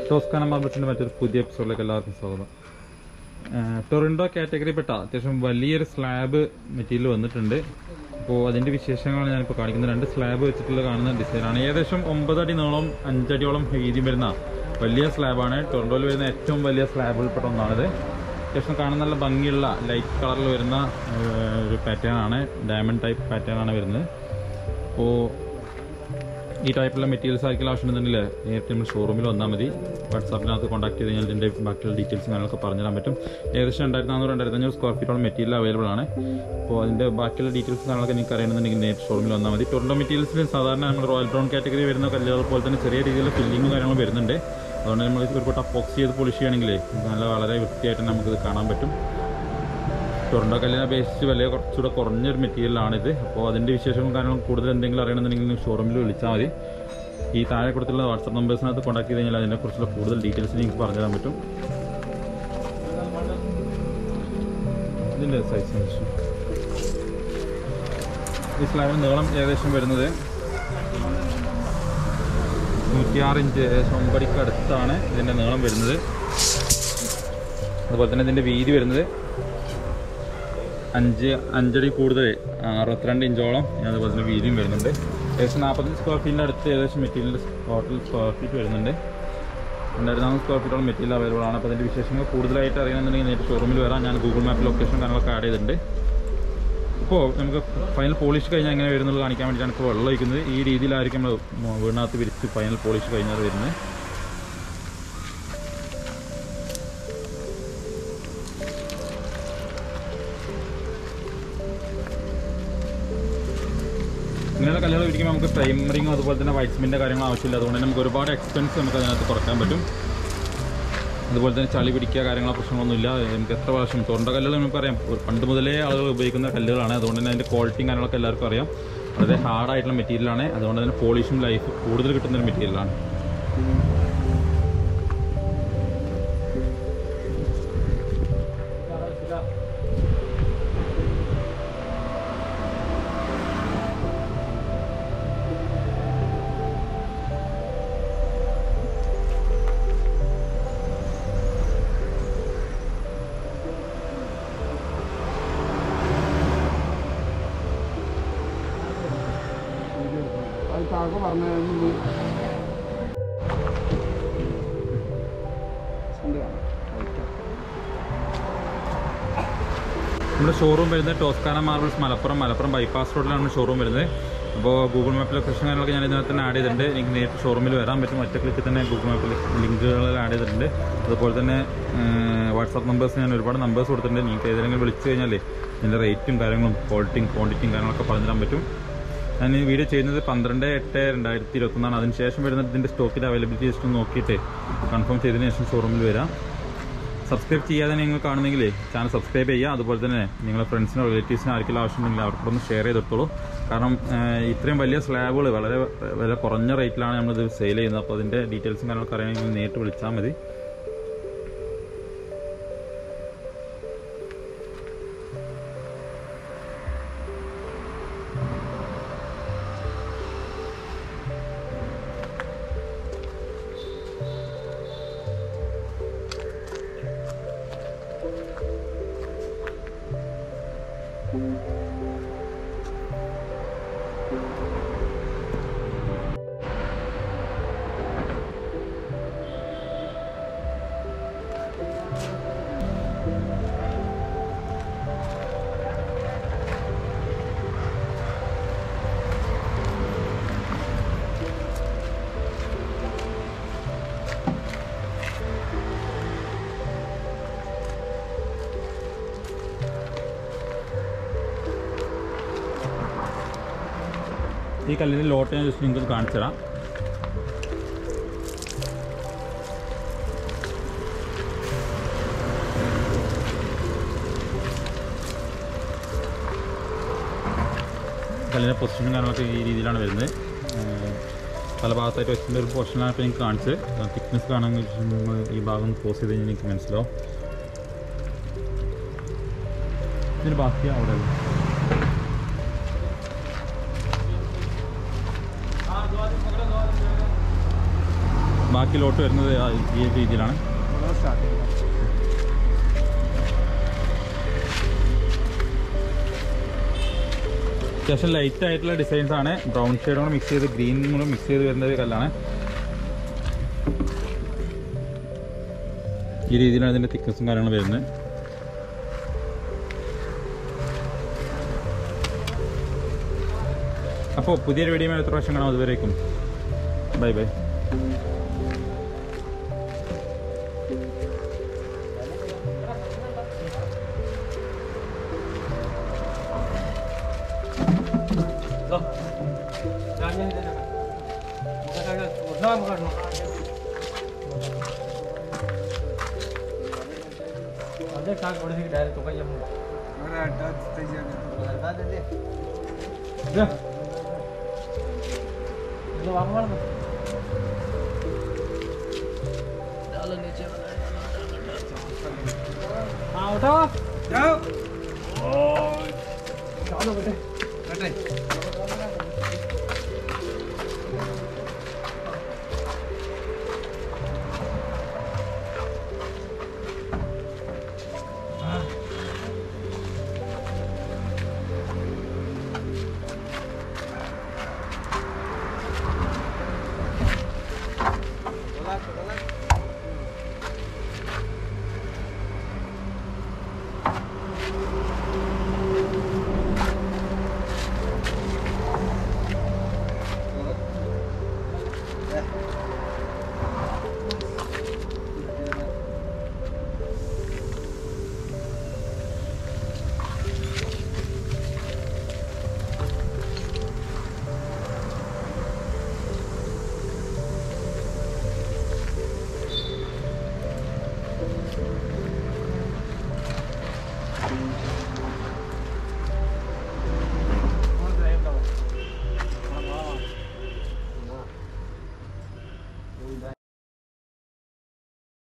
Toscana മാർബിൾസിന്റെ മറ്റൊരു പുതിയ എപ്പിസോഡിലേക്ക് എല്ലാവർക്കും സ്വാഗതം ഏഹ് ടൊറിൻഡോ കാറ്റഗറിപ്പെട്ട അത്യാവശ്യം വലിയൊരു സ്ലാബ് മെറ്റീരിയൽ വന്നിട്ടുണ്ട് അപ്പോൾ അതിന്റെ വിശേഷങ്ങളാണ് ഞാനിപ്പോൾ കാണിക്കുന്നത് രണ്ട് സ്ലാബ് വെച്ചിട്ടുള്ള കാണുന്ന ഡിസൈനാണ് ഏകദേശം ഒമ്പതടി നീളം അഞ്ചടിയോളം വീതി വരുന്ന വലിയ സ്ലാബാണ് ടൊറിൻഡോയിൽ വരുന്ന ഏറ്റവും വലിയ സ്ലാബിൽപ്പെട്ട ഒന്നാണിത് അത്യാവശ്യം കാണാൻ നല്ല ഭംഗിയുള്ള ലൈറ്റ് കളറിൽ വരുന്ന ഏഹ്, ഒരു പാറ്റേൺ ആണ് ഡയമണ്ട് ടൈപ്പ് പാറ്റേൺ ആണ് വരുന്നത് അപ്പോൾ ഈ ടൈപ്പിലുള്ള മെറ്റീരിയൽസ് ആയിരിക്കും ആവശ്യമുണ്ടെങ്കിൽ നേരിട്ട് നമ്മൾ ഷോറൂമിൽ വന്നാൽ മതി വാട്സാപ്പിനകത്ത് കോൺടാക്ട് ചെയ്ത് കഴിഞ്ഞാൽ ഇതിൻ്റെ ബാക്കിയുള്ള ഡീറ്റെയിൽസ് കാര്യങ്ങളൊക്കെ പറഞ്ഞു തരാൻ പറ്റും ഏകദേശം രണ്ടായിരത്തി നാനൂറ് രണ്ടായിരത്തി അഞ്ഞൂറ് സ്ക്വയർ ഫീറ്റോളം മെറ്റീരിയൽ അവൈലബിൾ ആണ് അപ്പോൾ അതിൻ്റെ ബാക്കിയുള്ള ഡീറ്റെയിൽസ് കാര്യങ്ങളൊക്കെ നിങ്ങൾക്ക് അറിയണമെന്നുണ്ടെങ്കിൽ നേരിട്ട് ഷോറൂമിൽ വന്നാൽ മതി ടൊറൻഡോ മെറ്റീരിയൽസിൽ സാധാരണ നമ്മൾ റോയൽ ബ്രൗൺ കാറ്റഗറി വരുന്ന കല്ലുകൾ പോലെ തന്നെ ചെറിയ രീതിയിലുള്ള ഫില്ലിങ്ങും കാര്യങ്ങളും വരുന്നുണ്ട് അതുകൊണ്ട് നമ്മൾ ഒരു കൂട്ടം പോക്സ് ചെയ്ത് പോളിഷ് ചെയ്യുകയാണെങ്കിൽ നല്ല വളരെ വൃത്തിയായിട്ട് നമുക്കിത് കാണാൻ പറ്റും ടൊറൻഡോ കല്ലിനെ അപേക്ഷിച്ച് വില കുറച്ചുകൂടെ കുറഞ്ഞൊരു മെറ്റീരിയലാണിത് അപ്പോൾ അതിൻ്റെ വിശേഷങ്ങളും കാര്യങ്ങളും കൂടുതൽ എന്തെങ്കിലും അറിയണമെന്നുണ്ടെങ്കിൽ ഷോറൂമിൽ വിളിച്ചാൽ മതി ഈ താഴെ കൊടുത്തുള്ള വാട്സപ്പ് നമ്പേഴ്സിനകത്ത് കോൺടാക്ട് ചെയ്ത് കഴിഞ്ഞാൽ അതിനെക്കുറിച്ചുള്ള കൂടുതൽ ഡീറ്റെയിൽസ് നിങ്ങൾക്ക് പറഞ്ഞു തരാൻ പറ്റും ഇതിൻ്റെ സൈസ് ഈ സ്ലാബിന് നീളം ഏകദേശം വരുന്നത് നൂറ്റിയാറ് ഇഞ്ച് ഏകദേശം ഒമ്പടിക്ക് അടുത്താണ് ഇതിൻ്റെ നീളം വരുന്നത് അതുപോലെ തന്നെ ഇതിൻ്റെ വീതി വരുന്നത് അഞ്ച് അഞ്ചടി കൂടുതൽ അറുപത്തിരണ്ട് ഇഞ്ചോളം അതുപോലെ തന്നെ വീതിയും വരുന്നുണ്ട് ഏകദേശം നാൽപ്പത്തഞ്ച് സ്ക്വയർ ഫീറ്റിൻ്റെ അടുത്ത് ഏകദേശം മെറ്റീരിയൽ ടോട്ടൽ സ്ക്വയർ ഫീറ്റ് വരുന്നുണ്ട് രണ്ടായിരത്തി നാനൂറ് സ്ക്വയർ ഫീറ്റോളം മെറ്റീരിയൽ അവൈലബിൾ ആണ് അപ്പോൾ അതിൻ്റെ വിശേഷങ്ങൾ കൂടുതലായിട്ട് അറിയണമെന്നുണ്ടെങ്കിൽ നേരിട്ട് ഷോറൂമിൽ വരാം ഞാൻ ഗൂഗിൾ മാപ്പ് ലൊക്കേഷൻ കാര്യങ്ങളൊക്കെ ആഡ് ചെയ്തിട്ടുണ്ട് ഇപ്പോൾ നമുക്ക് ഫൈനൽ പോളിഷ് കഴിഞ്ഞാൽ എങ്ങനെ വരുന്നത് കാണിക്കാൻ വേണ്ടിയിട്ടാണ് ഇപ്പോൾ വെള്ളം ഒഴിക്കുന്നത് ഈ രീതിയിലായിരിക്കും നമ്മൾ വീടിനകത്ത് വിരിച്ച് ഫൈനൽ പോളിഷ് കഴിഞ്ഞാൽ വരുന്നത് ഇങ്ങനെയുള്ള കല്ലുകൾ ഇരിക്കുമ്പോൾ നമുക്ക് പ്രൈമറിങ്ങും അതുപോലെ തന്നെ വൈറ്റ് സിമെൻറ്റ് കാര്യങ്ങളും ആവശ്യമില്ല അതുകൊണ്ട് തന്നെ നമുക്ക് ഒരുപാട് എക്സ്പെൻസ് നമുക്ക് അതിനകത്ത് കുറയ്ക്കാൻ പറ്റും അതുപോലെ തന്നെ ചളി പിടിക്കുക കാര്യങ്ങളോ പ്രശ്നങ്ങളൊന്നുമില്ല നമുക്ക് എത്ര പ്രാവശ്യം തൊണ്ട കല്ലുകൾ നമുക്കറിയാം ഒരു പണ്ട് മുതലേ ആളുകൾ ഉപയോഗിക്കുന്ന കല്ലുകളാണ് അതുകൊണ്ട് തന്നെ അതിൻ്റെ ക്വാളിറ്റിയും കാര്യങ്ങളൊക്കെ എല്ലാവർക്കും അറിയാം വളരെ ഹാർഡായിട്ടുള്ള മെറ്റീരിയലാണ് അതുകൊണ്ട് തന്നെ പോളിഷും ലൈഫ് കൂടുതൽ കിട്ടുന്ന ഒരു മെറ്റീരിയലാണ് അത് താഴെ പറഞ്ഞു നമ്മുടെ ഷോറൂം വരുന്നത് Toscana marbles Malappuram Malappuram bypass റോഡിലാണ് ഷോറൂം വരുന്നത് അപ്പോൾ ഗൂഗിൾ മാപ്പിൽ ലൊക്കേഷൻ കാര്യങ്ങളൊക്കെ ഞാൻ ഇതിനകത്ത് തന്നെ ആഡ് ചെയ്തിട്ടുണ്ട് എനിക്ക് നേരിട്ട് ഷോറൂമിൽ വരാൻ പറ്റും ഒറ്റ ക്ലിക്കിൽ തന്നെ ഗൂഗിൾ മാപ്പിൽ ലിങ്കുകൾ ആഡ് ചെയ്തിട്ടുണ്ട് അതുപോലെ തന്നെ വാട്സാപ്പ് നമ്പേഴ്സ് ഞാൻ ഒരുപാട് നമ്പേഴ്സ് കൊടുത്തിട്ടുണ്ട് നിങ്ങൾക്ക് ഏതെങ്കിലും വിളിച്ചു കഴിഞ്ഞാൽ ഇതിൻ്റെ റേറ്റും കാര്യങ്ങളും ക്വാളിറ്റിയും ക്വാണ്ടിറ്റിയും കാര്യങ്ങളൊക്കെ പറഞ്ഞു തരാൻ പറ്റും ഞാൻ ഈ വീഡിയോ ചെയ്യുന്നത് പന്ത്രണ്ട് എട്ട് രണ്ടായിരത്തി ഇരുപത്തൊന്നാണ് അതിനുശേഷം വരുന്നത് ഇതിൻ്റെ സ്റ്റോക്കിൻ്റെ അവൈലബിലിറ്റി ജസ്റ്റ് ഒന്ന് നോക്കിയിട്ട് കൺഫേം ചെയ്തതിന് ശേഷം ഷോറൂമിൽ വരാം സബ്സ്ക്രൈബ് ചെയ്യാതെ നിങ്ങൾ കാണുന്നെങ്കിൽ ചാനൽ സബ്സ്ക്രൈബ് ചെയ്യുക അതുപോലെ തന്നെ നിങ്ങളുടെ ഫ്രണ്ട്സിനോ റിലേറ്റീവ്സിനോ ആർക്കെങ്കിലും ആവശ്യമുണ്ടെങ്കിൽ അവർക്കൊന്ന് ഷെയർ ചെയ്തിട്ടുള്ളൂ കാരണം ഏഹ്, ഇത്രയും വലിയ സ്ലാബുകൾ വളരെ വില കുറഞ്ഞ റേറ്റിലാണ് നമ്മളിത് സെയിൽ ചെയ്യുന്നത് അപ്പോൾ അതിൻ്റെ ഡീറ്റെയിൽസും കാര്യങ്ങളൊക്കെ അറിയണമെങ്കിൽ നേരിട്ട് വിളിച്ചാൽ മതി ഈ കല്ലിൻ്റെ ലോട്ട് ഞാൻ ജസ്റ്റ് നിങ്ങൾക്ക് കാണിച്ചു തരാം കല്ലിൻ്റെ പൊസിഷനും കാര്യങ്ങളൊക്കെ ഈ രീതിയിലാണ് വരുന്നത് ഏഹ് പല ഭാഗത്തായിട്ട് വെച്ചിൻ്റെ ഒരു പൊസിഷനാണ് ഇപ്പോൾ എനിക്ക് കാണിച്ചത് തിക്നെസ് കാണാമെങ്കിൽ ഈ ഭാഗം പോസ് ചെയ്ത് കഴിഞ്ഞാൽ എനിക്ക് മനസ്സിലാവും ഇതിന് ബാക്കി അവിടെ അല്ലേ ബാക്കി ലോട്ട് വരുന്നത് ആ ഈ രീതിയിലാണ് സ്റ്റാർട്ട് ചെയ്യാം അത്യാവശ്യം ലൈറ്റ് ആയിട്ടുള്ള ഡിസൈൻസ് ആണ് ബ്രൗൺ ഷെയ്ഡ് കൂടെ മിക്സ് ചെയ്ത് ഗ്രീൻ കൂടെ മിക്സ് ചെയ്ത് വരുന്ന ഒരു കല്ലാണ് ഈ രീതിയിലാണ് ഇതിന്റെ തിക്നസും കാര്യങ്ങളും വരുന്നത് അപ്പോൾ പുതിയൊരു വീഡിയോ എത്ര പ്രാവശ്യം കാണാം അതുവരേക്കും ബൈ ബൈ അവിടെ അറ്റാച്ച് ചെയ്യാൻ हाँ उठाओ जाओ चलो बेटे बैठे